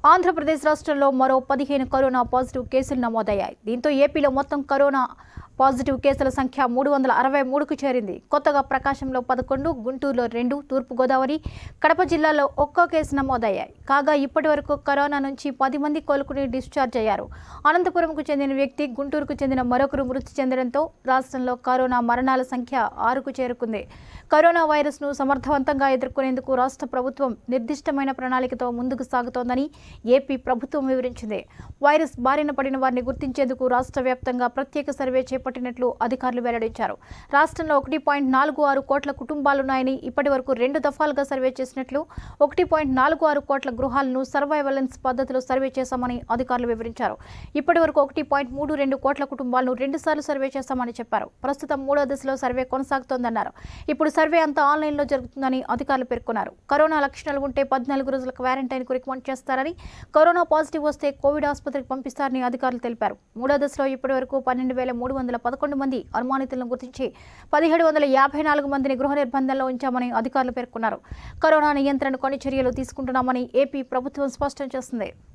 ఆంధ్రప్రదేశ్ రాష్ట్రంలో మరో పదిహేను కరోనా పాజిటివ్ కేసులు నమోదయ్యాయి దీంతో ఏపీలో మొత్తం కరోనా పాజిటివ్ కేసుల సంఖ్య మూడు వందల అరవై మూడుకు చేరింది కొత్తగా ప్రకాశంలో పదకొండు గుంటూరులో రెండు తూర్పుగోదావరి కడప జిల్లాలో ఒక్కో కేసు నమోదయ్యాయి కాగా ఇప్పటి వరకు కరోనా నుంచి పది మంది కోలుకుని డిశ్చార్జ్ అయ్యారు అనంతపురంకు చెందిన వ్యక్తి గుంటూరుకు చెందిన మరొకరు మృతి చెందడంతో రాష్ట్రంలో కరోనా మరణాల సంఖ్య ఆరుకు చేరుకుంది కరోనా వైరస్ను సమర్థవంతంగా ఎదుర్కొనేందుకు రాష్ట్ర ప్రభుత్వం నిర్దిష్టమైన ప్రణాళికతో ముందుకు సాగుతోందని ఏపీ ప్రభుత్వం వివరించింది వైరస్ బారిన పడిన వారిని గుర్తించేందుకు రాష్ట్ర వ్యాప్తంగా ప్రత్యేక సర్వే చేపట్టినట్లు అధికారులు వెల్లడించారు రాష్ట్రంలో ఒకటి పాయింట్ నాలుగు ఆరు కోట్ల కుటుంబాలున్నాయని ఇప్పటి వరకు రెండు దఫాలుగా సర్వే చేసినట్లు ఒకటి పాయింట్ నాలుగు ఆరు కోట్ల గృహాలను సర్వైవలెన్స్ పద్ధతిలో సర్వే చేశామని అధికారులు వివరించారు ఇప్పటి వరకు ఒకటి పాయింట్ మూడు రెండు కోట్ల కుటుంబాలను రెండుసార్లు సర్వే చేశామని చెప్పారు ప్రస్తుతం మూడో దశలో సర్వే కొనసాగుతోందన్నారు ఇప్పుడు సర్వే అంతా ఆన్లైన్లో జరుగుతుందని అధికారులు పేర్కొన్నారు కరోనా లక్షణాలు ఉంటే పద్నాలుగు రోజుల క్వారంటైన్కు రికమెండ్ చేస్తారని కరోనా పాజిటివ్ వస్తే కోవిడ్ ఆసుపత్రికి పంపిస్తారని అధికారులు తెలిపారు మూడో దశలో ఇప్పటి వరకు పన్నెండు వేల మూడు వందల పదకొండు మంది అనుమానితులను గుర్తించి పదిహేడు వందల యాభై నాలుగు మందిని గృహ నిర్బంధంలో ఉంచామని అధికారులు పేర్కొన్నారు కరోనా నియంత్రణకు కొన్ని చర్యలు తీసుకుంటున్నామని ఏపీ ప్రభుత్వం స్పష్టం చేసింది